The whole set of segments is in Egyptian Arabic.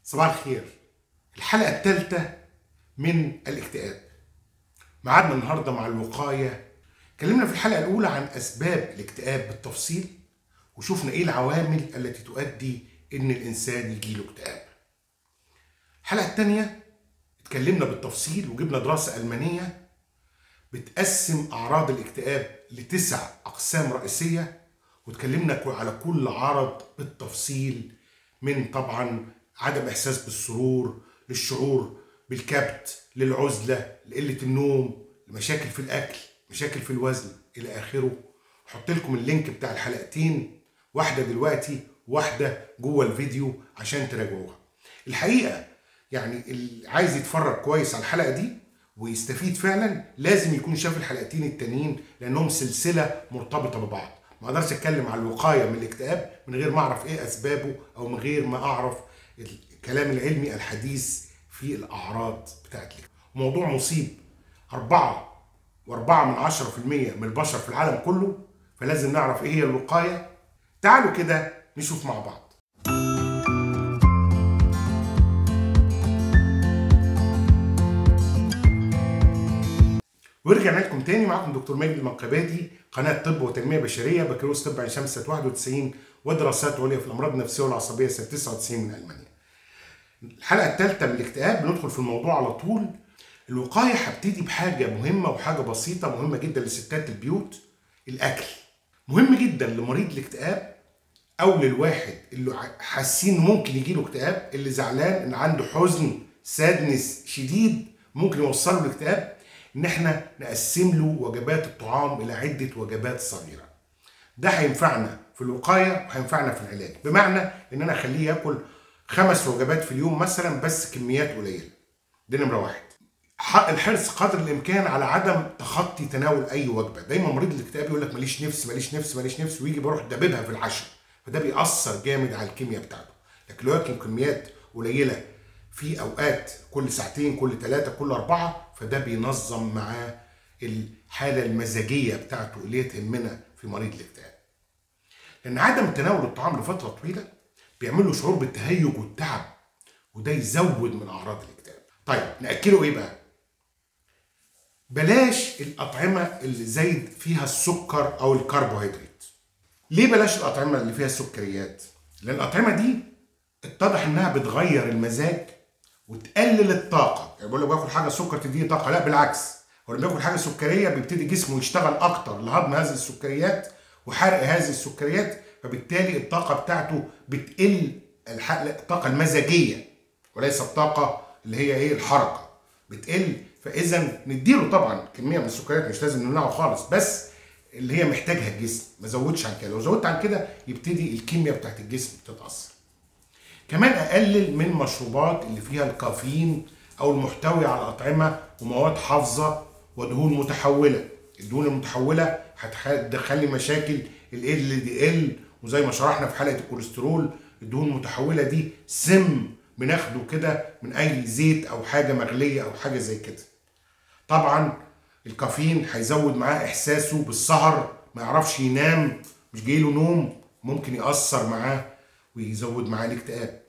صباح الخير الحلقة الثالثة من الاكتئاب معادنا النهاردة مع الوقاية اتكلمنا في الحلقة الأولى عن أسباب الاكتئاب بالتفصيل وشوفنا إيه العوامل التي تؤدي إن الإنسان يجيله اكتئاب الحلقة الثانية اتكلمنا بالتفصيل وجبنا دراسة ألمانية بتقسم أعراض الاكتئاب لتسع أقسام رئيسية واتكلمنا على كل عرض بالتفصيل من طبعا عدم إحساس بالسرور للشعور بالكبت للعزلة لقلة النوم لمشاكل في الأكل مشاكل في الوزن إلى آخره حط لكم اللينك بتاع الحلقتين واحدة دلوقتي واحدة جوه الفيديو عشان تراجعوها الحقيقة يعني اللي عايز يتفرج كويس على الحلقة دي ويستفيد فعلا لازم يكون شاف الحلقتين التانيين لانهم سلسله مرتبطه ببعض ما اقدرش اتكلم عن الوقايه من الاكتئاب من غير ما اعرف ايه اسبابه او من غير ما اعرف الكلام العلمي الحديث في الاعراض بتاعت الاكتئاب موضوع مصيب أربعة وأربعة من عشرة في المية من البشر في العالم كله فلازم نعرف إيه هي الوقاية تعالوا كده نشوف مع بعض ورجعنا لكم تاني معاكم دكتور مجدي المنقبادي قناه طب وتنميه بشريه بكالوريوس طب عين شمس سنه 91 ودراسات عليا في الامراض النفسيه والعصبيه سنه 99 من المانيا. الحلقه الثالثه من الاكتئاب بندخل في الموضوع على طول. الوقايه هبتدي بحاجه مهمه وحاجه بسيطه مهمه جدا لستات البيوت الاكل. مهم جدا لمريض الاكتئاب او للواحد اللي حاسين ممكن يجيله اكتئاب اللي زعلان ان عنده حزن سادنس شديد ممكن يوصله الاكتئاب ان احنا نقسم له وجبات الطعام الى عده وجبات صغيره ده هينفعنا في الوقايه وهينفعنا في العلاج بمعنى ان انا اخليه ياكل خمس وجبات في اليوم مثلا بس كميات قليله دي نمره واحد الحرص قدر الامكان على عدم تخطي تناول اي وجبه دايما مريض الاكتئاب يقول لك ماليش نفس ماليش نفس ماليش نفس ويجي بروح دببها في العشاء فده بيأثر جامد على الكيمياء بتاعته لكن لو ياكل كميات قليله في اوقات كل ساعتين كل ثلاثه كل اربعه فده بينظم معاه الحاله المزاجيه بتاعته اللي تهمنا في مريض الاكتئاب. لان عدم تناول الطعام لفتره طويله بيعمل له شعور بالتهيج والتعب وده يزود من اعراض الاكتئاب. طيب ناكله ايه بقى؟ بلاش الاطعمه اللي زايد فيها السكر او الكربوهيدرات. ليه بلاش الاطعمه اللي فيها السكريات؟ لان الاطعمه دي اتضح انها بتغير المزاج وتقلل الطاقه يعني بقول لك باكل حاجه سكر تديني طاقه لا بالعكس هو لما بياكل حاجه سكريه بيبتدي جسمه يشتغل اكتر لهضم هذه السكريات وحرق هذه السكريات فبالتالي الطاقه بتاعته بتقل الطاقه المزاجيه وليس الطاقه اللي هي ايه الحركه بتقل فاذا نديله طبعا كميه من السكريات مش لازم نمنعه خالص بس اللي هي محتاجها الجسم ما زودش عن كده لو زودت عن كده يبتدي الكيمياء بتاعت الجسم تتاثر كمان اقلل من مشروبات اللي فيها الكافيين او المحتوي على اطعمه ومواد حافظه ودهون متحوله الدهون المتحوله هتدخل لي مشاكل ال دي ال وزي ما شرحنا في حلقه الكوليسترول الدهون المتحوله دي سم بناخده كده من اي زيت او حاجه مغليه او حاجه زي كده طبعا الكافيين هيزود معاه احساسه بالسهر ما يعرفش ينام مش جايله نوم ممكن ياثر معاه ويزود معاه الاكتئاب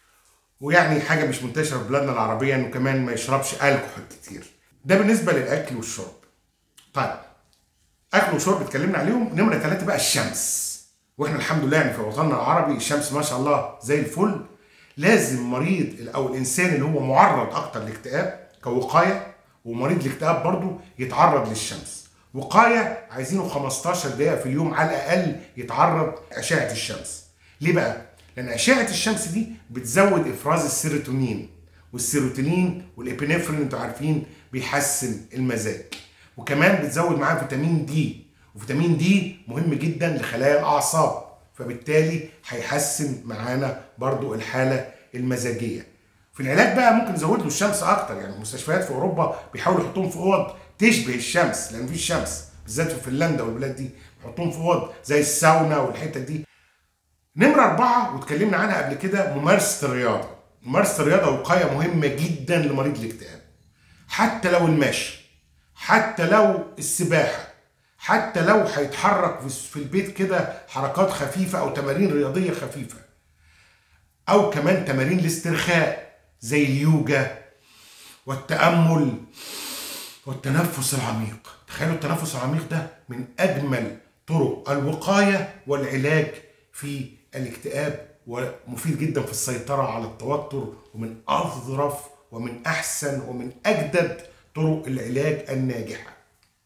ويعني حاجه مش منتشره في بلادنا العربيه انه كمان ما يشربش الكحول كتير ده بالنسبه للاكل والشرب طيب اكل وشرب اتكلمنا عليهم نمره ثلاثه بقى الشمس واحنا الحمد لله يعني في وطننا العربي الشمس ما شاء الله زي الفل لازم مريض او الانسان اللي هو معرض اكتر للاكتئاب كوقايه ومريض الاكتئاب برضه يتعرض للشمس وقايه عايزينه 15 دقيقه في اليوم على الاقل يتعرض اشعه الشمس ليه بقى لان اشعه الشمس دي بتزود افراز السيروتونين والسيروتونين والابنفرين انتوا عارفين بيحسن المزاج وكمان بتزود معاه فيتامين دي وفيتامين دي مهم جدا لخلايا الاعصاب فبالتالي هيحسن معانا برضو الحاله المزاجيه في العلاج بقى ممكن نزود له الشمس اكتر يعني المستشفيات في اوروبا بيحاولوا يحطوهم في اوض تشبه الشمس لان مفيش شمس بالذات في فنلندا والبلاد دي يحطوهم في اوض زي الساونا والحتت دي نمرة أربعة واتكلمنا عنها قبل كده ممارسة الرياضة. ممارسة الرياضة وقاية مهمة جدا لمريض الاكتئاب. حتى لو المشي، حتى لو السباحة، حتى لو هيتحرك في البيت كده حركات خفيفة أو تمارين رياضية خفيفة. او كمان تمارين الاسترخاء زي اليوجا والتامل والتنفس العميق تخيلوا التنفس العميق ده من اجمل طرق الوقايه والعلاج في الاكتئاب ومفيد جدا في السيطره على التوتر ومن اظرف ومن احسن ومن اجدد طرق العلاج الناجحه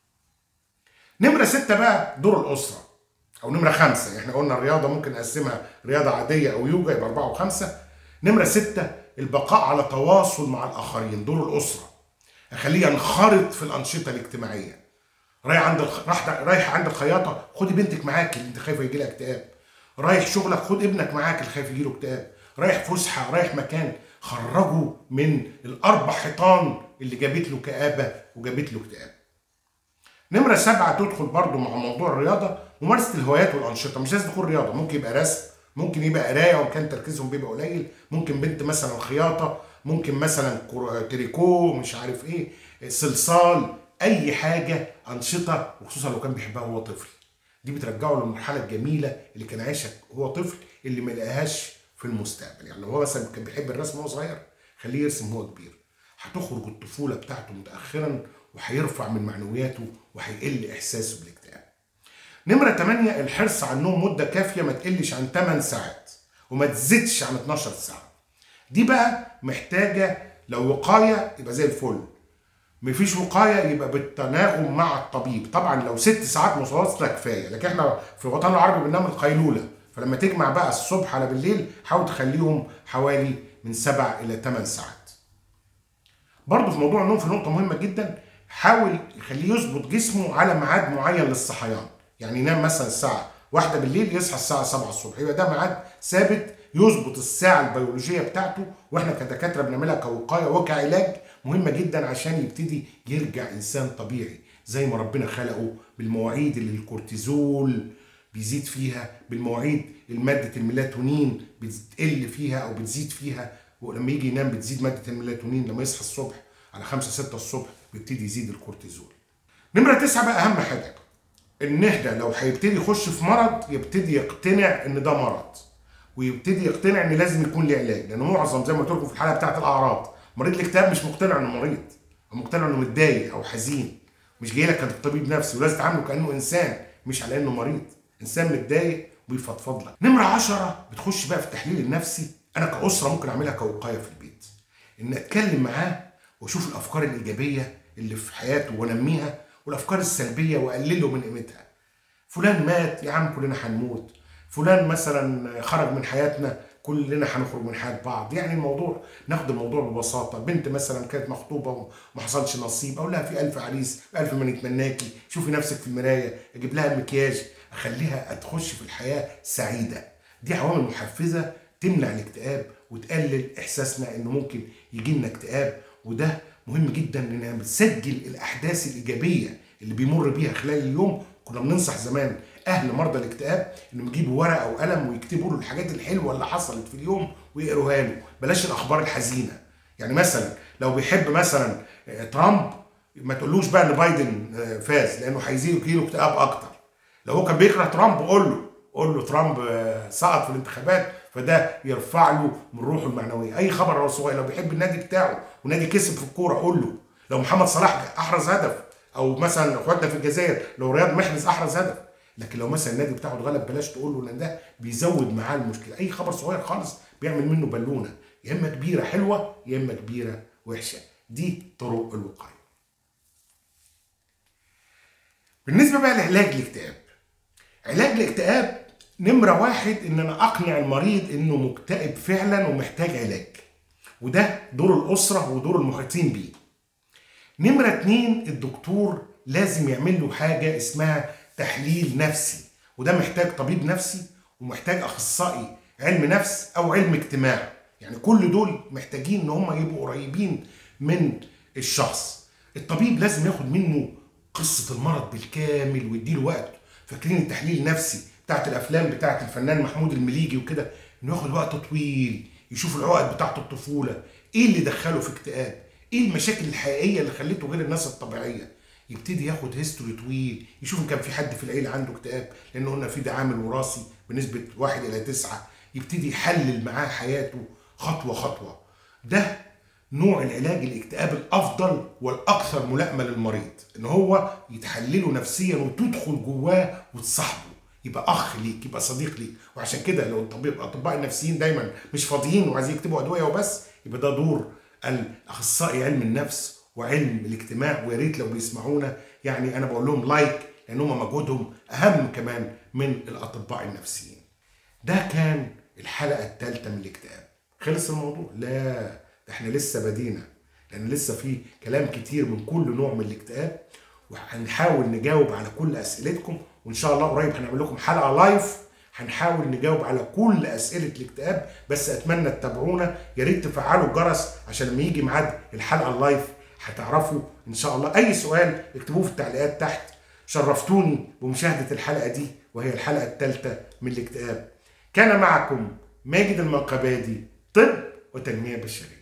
نمرة ستة بقى دور الأسرة أو نمرة خمسة احنا قلنا الرياضة ممكن نقسمها رياضة عادية أو يوجا يبقى أربعة وخمسة نمرة ستة البقاء على تواصل مع الآخرين دور الأسرة أخليه ينخرط في الأنشطة الاجتماعية رايح عند الخ... رايح رايح عند الخياطة خدي بنتك معاك اللي أنت خايفة يجي لها اكتئاب رايح شغلك خد ابنك معاك اللي خايف يجي له اكتئاب رايح فسحة رايح مكان خرجه من الأربع حيطان اللي جابت له كآبة وجابت له اكتئاب نمرة سبعة تدخل برضو مع موضوع الرياضة ممارسة الهوايات والأنشطة مش لازم تكون رياضة ممكن يبقى رسم ممكن يبقى قراية وإن كان تركيزهم بيبقى قليل ممكن بنت مثلا خياطة ممكن مثلا كرو- تريكو مش عارف إيه صلصال أي حاجة أنشطة وخصوصا لو كان بيحبها وهو طفل دي بترجعه للمرحلة الجميلة اللي كان عايشها وهو طفل اللي ما لقاهاش في المستقبل يعني لو هو مثلا كان بيحب الرسم وهو صغير خليه يرسم وهو كبير هتخرج الطفولة بتاعته متأخرا وهيرفع من معنوياته وهيقل إحساسه بالاكتئاب نمرة 8 الحرص على النوم مدة كافية ما تقلش عن 8 ساعات وما تزيدش عن 12 ساعة دي بقى محتاجة لو وقاية يبقى زي الفل مفيش وقاية يبقى بالتناغم مع الطبيب طبعا لو ست ساعات متواصلة كفاية لكن احنا في الوطن العربي بننام القيلولة فلما تجمع بقى الصبح على بالليل حاول تخليهم حوالي من 7 إلى 8 ساعات برضه في موضوع النوم في نقطة مهمة جدا حاول يخليه يظبط جسمه على ميعاد معين للصحيان يعني ينام مثلا الساعة واحدة بالليل يصحى الساعة 7 الصبح يبقى ده ميعاد ثابت يظبط الساعة البيولوجية بتاعته واحنا كدكاترة بنعملها كوقاية وكعلاج مهمة جدا عشان يبتدي يرجع إنسان طبيعي زي ما ربنا خلقه بالمواعيد اللي الكورتيزول بيزيد فيها بالمواعيد المادة الميلاتونين بتقل فيها أو بتزيد فيها ولما يجي ينام بتزيد مادة الميلاتونين لما يصحى الصبح على 5 6 الصبح بيبتدي يزيد الكورتيزول نمرة تسعة بقى أهم حاجة إن إحنا لو هيبتدي يخش في مرض يبتدي يقتنع إن ده مرض ويبتدي يقتنع إن لازم يكون له علاج لأن معظم زي ما قلت لكم في الحلقة بتاعت الأعراض مريض الاكتئاب مش مقتنع إنه مريض هو مقتنع إنه متضايق أو حزين مش جاي لك كطبيب نفسي ولازم تعامله كأنه إنسان مش على إنه مريض إنسان متضايق وبيفضفض لك نمرة عشرة بتخش بقى في التحليل النفسي أنا كأسرة ممكن أعملها كوقاية في البيت إن أتكلم معاه وأشوف الأفكار الإيجابية اللي في حياته وأنميها والأفكار السلبية وأقلله من قيمتها فلان مات يا عم كلنا هنموت فلان مثلا خرج من حياتنا كلنا هنخرج من حياه بعض يعني الموضوع ناخد الموضوع ببساطه بنت مثلا كانت مخطوبه وما حصلش نصيب اقول لها في الف عريس الف من يتمناكي شوفي نفسك في المرايه اجيب لها المكياج اخليها تخش في الحياه سعيده دي عوامل محفزه تمنع الاكتئاب وتقلل احساسنا انه ممكن يجي لنا اكتئاب وده مهم جدا انها بتسجل الاحداث الايجابيه اللي بيمر بيها خلال اليوم كنا بننصح زمان اهل مرضى الاكتئاب انهم يجيبوا ورقه وقلم ويكتبوا له الحاجات الحلوه اللي حصلت في اليوم ويقروها له بلاش الاخبار الحزينه يعني مثلا لو بيحب مثلا آه، ترامب ما تقولوش بقى ان بايدن آه، فاز لانه هيزيد له اكتئاب اكتر لو هو كان بيكره ترامب قول له قول له ترامب آه، سقط في الانتخابات فده يرفع له من روحه المعنويه اي خبر هو صغير لو بيحب النادي بتاعه ونادي كسب في الكوره قول له لو محمد صلاح احرز هدف او مثلا اخواتنا في الجزائر لو رياض محرز احرز هدف لكن لو مثلا النادي بتاعه اتغلب بلاش تقول له لان ده بيزود معاه المشكله اي خبر صغير خالص بيعمل منه بالونه يا اما كبيره حلوه يا اما كبيره وحشه دي طرق الوقايه بالنسبه بقى لعلاج الاكتئاب علاج الاكتئاب نمرة واحد ان انا اقنع المريض انه مكتئب فعلا ومحتاج علاج وده دور الاسرة ودور المحيطين بيه نمرة اتنين الدكتور لازم يعمل له حاجة اسمها تحليل نفسي وده محتاج طبيب نفسي ومحتاج اخصائي علم نفس او علم اجتماع يعني كل دول محتاجين ان هم يبقوا قريبين من الشخص الطبيب لازم ياخد منه قصة المرض بالكامل ويديله وقت فاكرين التحليل النفسي بتاعت الافلام بتاعت الفنان محمود المليجي وكده انه ياخد وقت طويل يشوف العقد بتاعت الطفولة ايه اللي دخله في اكتئاب ايه المشاكل الحقيقية اللي خلته غير الناس الطبيعية يبتدي ياخد هيستوري طويل يشوف ان كان في حد في العيله عنده اكتئاب لان قلنا في ده عامل وراثي بنسبه 1 الى 9 يبتدي يحلل معاه حياته خطوه خطوه ده نوع العلاج الاكتئاب الافضل والاكثر ملائمه للمريض ان هو يتحلله نفسيا وتدخل جواه وتصاحبه يبقى اخ ليك يبقى صديق ليك وعشان كده لو الطبيب الاطباء النفسيين دايما مش فاضيين وعايزين يكتبوا ادويه وبس يبقى ده دور الاخصائي علم النفس وعلم الاجتماع ويا ريت لو بيسمعونا يعني انا بقول لهم لايك لان هم مجهودهم اهم كمان من الاطباء النفسيين. ده كان الحلقه الثالثه من الاكتئاب. خلص الموضوع؟ لا ده احنا لسه بدينا لان لسه في كلام كتير من كل نوع من الاكتئاب وهنحاول نجاوب على كل اسئلتكم وان شاء الله قريب هنعمل لكم حلقه لايف هنحاول نجاوب على كل اسئله الاكتئاب بس اتمنى تتابعونا يا ريت تفعلوا الجرس عشان لما يجي ميعاد الحلقه اللايف هتعرفوا ان شاء الله اي سؤال اكتبوه في التعليقات تحت شرفتوني بمشاهده الحلقه دي وهي الحلقه الثالثه من الاكتئاب كان معكم ماجد المنقبادي طب وتنميه بشريه